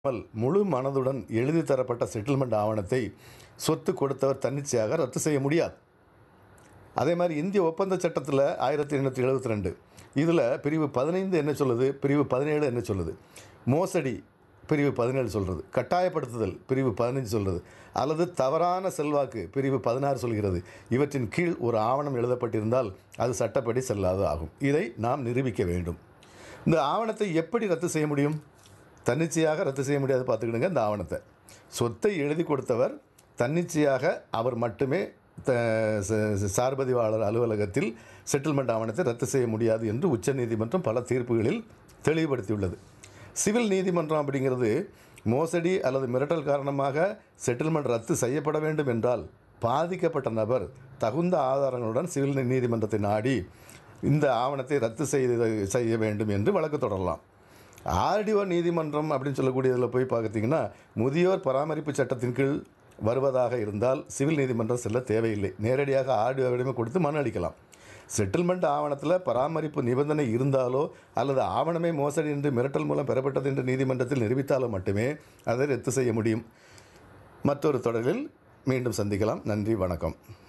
மல் முழு மனதுடன் எழுதி தரப்பட்ட செட்டில்மெண்ட் ஆவணத்தை சொத்து கொடுத்தவர் தன்னிச்சையாக ரத்து செய்ய முடியாது அதே மாதிரி இந்திய ஒப்பந்த சட்டத்தில் ஆயிரத்தி எண்ணூற்றி எழுபத்தி ரெண்டு இதில் பிரிவு பதினைந்து என்ன சொல்லுது பிரிவு பதினேழு என்ன சொல்லுது மோசடி பிரிவு பதினேழு சொல்கிறது கட்டாயப்படுத்துதல் பிரிவு பதினஞ்சு சொல்கிறது அல்லது தவறான செல்வாக்கு பிரிவு பதினாறு சொல்கிறது இவற்றின் கீழ் ஒரு ஆவணம் எழுதப்பட்டிருந்தால் அது சட்டப்படி செல்லாது ஆகும் இதை நாம் நிரூபிக்க வேண்டும் இந்த ஆவணத்தை எப்படி ரத்து செய்ய முடியும் தன்னிச்சையாக ரத்து செய்ய முடியாது பார்த்துக்கிடுங்க இந்த ஆவணத்தை சொத்தை எழுதி கொடுத்தவர் தன்னிச்சையாக அவர் மட்டுமே த ச- சார்பதிவாளர் அலுவலகத்தில் செட்டில்மெண்ட் ஆவணத்தை ரத்து செய்ய முடியாது என்று உச்சநீதிமன்றம் பல தீர்ப்புகளில் தெளிவுபடுத்தியுள்ளது சிவில் நீதிமன்றம் அப்படிங்கிறது மோசடி அல்லது மிரட்டல் காரணமாக செட்டில்மெண்ட் ரத்து செய்யப்பட வேண்டும் என்றால் பாதிக்கப்பட்ட நபர் தகுந்த ஆதாரங்களுடன் சிவில் நீதிமன்றத்தை நாடி இந்த ஆவணத்தை ரத்து செய்து செய்ய வேண்டும் என்று வழக்கு தொடரலாம் ஆர்டிஓ நீதிமன்றம் அப்படின்னு சொல்லக்கூடியதில் போய் பார்த்தீங்கன்னா முதியோர் பராமரிப்பு சட்டத்தின் கீழ் வருவதாக இருந்தால் சிவில் நீதிமன்றம் செல்ல தேவையில்லை நேரடியாக ஆர்டிஓவிடமே கொடுத்து மனு அளிக்கலாம் செட்டில்மெண்ட் ஆவணத்தில் பராமரிப்பு நிபந்தனை இருந்தாலோ அல்லது ஆவணமே மோசடி என்று மிரட்டல் மூலம் பெறப்பட்டது என்று நீதிமன்றத்தில் நிரூபித்தாலோ மட்டுமே அதை ரத்து செய்ய முடியும் மற்றொரு தொடரில் மீண்டும் சந்திக்கலாம் நன்றி வணக்கம்